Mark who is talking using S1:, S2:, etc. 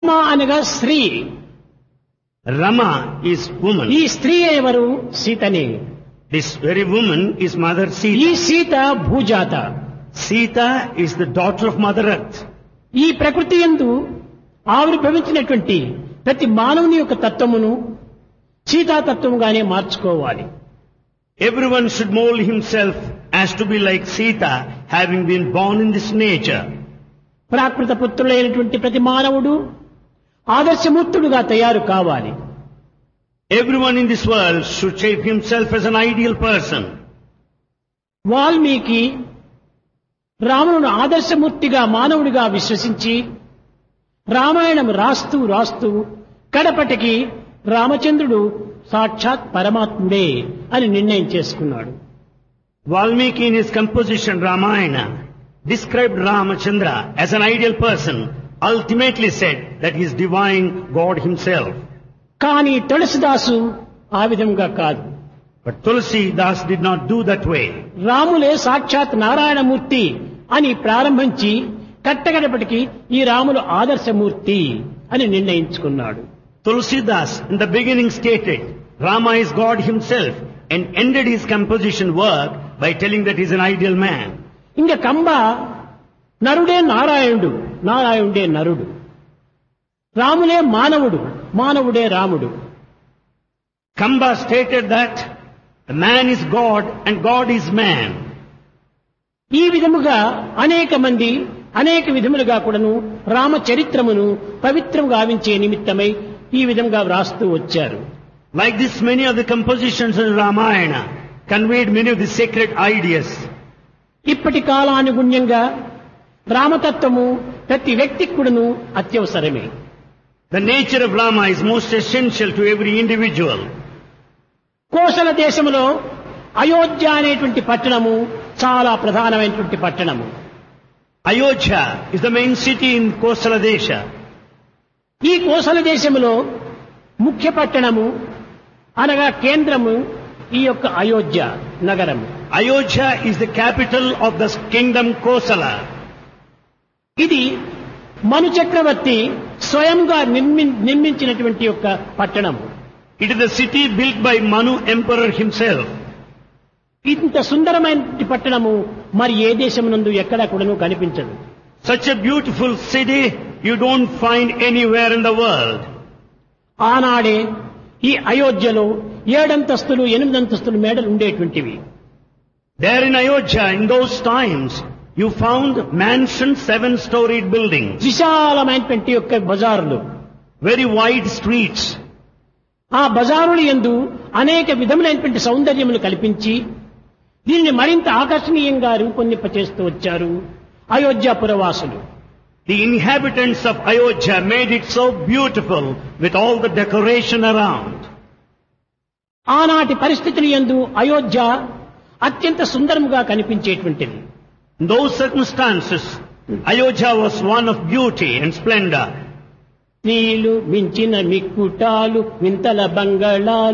S1: రమ అనగా స్త్రీ
S2: Rama is woman.
S1: ఈ స్త్రీ ఎవరు సీతనే
S2: This very woman is Mother
S1: ఈ
S2: Sita.
S1: Sita భూజాత
S2: Sita is the daughter of Mother Earth.
S1: ఈ ప్రకృతి ఎందు ఆవిర్భవించినటువంటి ప్రతి మానవుని యొక్క తత్వమును సీతాతత్వముగానే మార్చుకోవాలి
S2: Everyone should mold himself as to be like Sita, having been born in this nature.
S1: ప్రాకృత పుత్రులైనటువంటి ప్రతి మానవుడు ఆదర్శమూర్తుడుగా తయారు కావాలి
S2: Everyone in this world should shape himself as an ideal person.
S1: Valmiki రామును ఆదర్శమూర్తిగా మానవుడిగా విశ్వసించి రామాయణం రాస్తూ రాస్తూ కడపటికి రామచంద్రుడు సాక్షాత్ పరమాత్ముడే అని నిర్ణయం చేసుకున్నాడు
S2: Valmiki in his composition Ramayana described Ramachandra as an ideal person, ultimately said that he is divine God himself.
S1: కానీ తులసిదాసు ఆ విధంగా కాదు
S2: But Tulsi Das did not do that way.
S1: రాములే సాక్షాత్ నారాయణమూర్తి అని ప్రారంభించి కట్టగడపటికి ఈ రాములు ఆదర్శమూర్తి అని నిర్ణయించుకున్నాడు
S2: Tulsi Das in the beginning stated Rama is God himself and ended his composition work by telling that he is an ideal man.
S1: ఇంక కంబ నరుడే నారాయణుడు నారాయణుడే నరుడు రాములే మానవుడు మానవుడే రాముడు
S2: Kamba stated that the man is God and God is man.
S1: ఈ విధముగా అనేక మంది అనేక విధములుగా కూడాను రామచరిత్రమును పవిత్రం గావించే నిమిత్తమై ఈ విధంగా వ్రాస్తూ వచ్చారు
S2: Like this, many of the compositions in Ramayana conveyed many of the sacred ideas.
S1: ఇప్పటి కాలానుగుణ్యంగా రామతత్వము ప్రతి వ్యక్తికి కూడాను అత్యవసరమే
S2: The nature of Rama is most essential to every individual.
S1: Kosala దేశంలో అయోధ్య అనేటువంటి పట్టణము చాలా ప్రధానమైనటువంటి పట్టణము
S2: Ayodhya is the main city in Kosala Desha.
S1: ఈ కోసల దేశంలో ముఖ్య పట్టణము అనగా కేంద్రము ఈ యొక్క అయోధ్య నగరము
S2: Ayodhya is the capital of the kingdom Kosala.
S1: ఇది మను చక్రవర్తి స్వయంగా నిర్మి నిర్మించినటువంటి యొక్క పట్టణము
S2: It is the city built by Manu emperor himself.
S1: ఇంత సుందరమైన పట్టణము మరి ఏ దేశమునందు ఎక్కడా కూడాను కనిపించదు
S2: Such a beautiful city you don't find anywhere in the world.
S1: ఆనాడే ఈ అయోధ్యలో ఏడంతస్తులు ఎనిమిదంతస్తులు మేడలు ఉండేటువంటివి
S2: There in Ayodhya, in those times, you found mansions, seven-storied buildings,
S1: విశాలమైనటువంటి యొక్క బజారులు
S2: very wide streets.
S1: ఆ బజారులు ఎందు అనేక విధములైనటువంటి సౌందర్యములు కల్పించి దీనిని మరింత ఆకర్షణీయంగా రూపొందింపచేస్తూ వచ్చారు Ayodhya పురవాసులు
S2: The inhabitants of Ayodhya made it so beautiful with all the decoration around.
S1: ఆనాటి పరిస్థితులు ఎందు అయోధ్య అత్యంత సుందరముగా కనిపించేటువంటిది
S2: In those circumstances, Ayodhya was one of beauty and splendor.
S1: నీళ్లు మించిన మిక్కుటాలు వింతల బంగళాలు